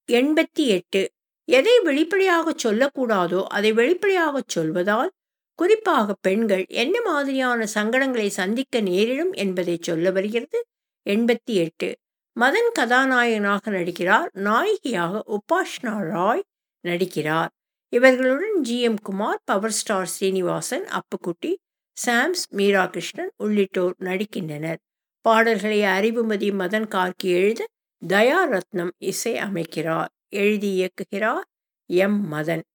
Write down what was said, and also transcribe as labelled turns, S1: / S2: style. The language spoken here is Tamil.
S1: எண்பத்தி எட்டு எதை வெளிப்படையாகச் சொல்லக்கூடாதோ அதை வெளிப்படையாகச் சொல்வதால் குறிப்பாக பெண்கள் என்ன மாதிரியான சங்கடங்களை சந்திக்க நேரிடும் என்பதை சொல்ல வருகிறது எண்பத்தி எட்டு மதன் கதாநாயகனாக நடிக்கிறார் நாயகியாக உபாஷ்னா ராய் நடிக்கிறார் இவர்களுடன் G M Kumar power star Srinivasan Appukutty Sams Meera Krishnan உள்ளிட்டோர் நடிக்கின்றனர் பாடல்களை அறிவுமதி மதன் கார்கி எழுத தயா ரத்னம் இசை அமைக்கிறார் எழுதி இயக்குகிறார் எம் மதன்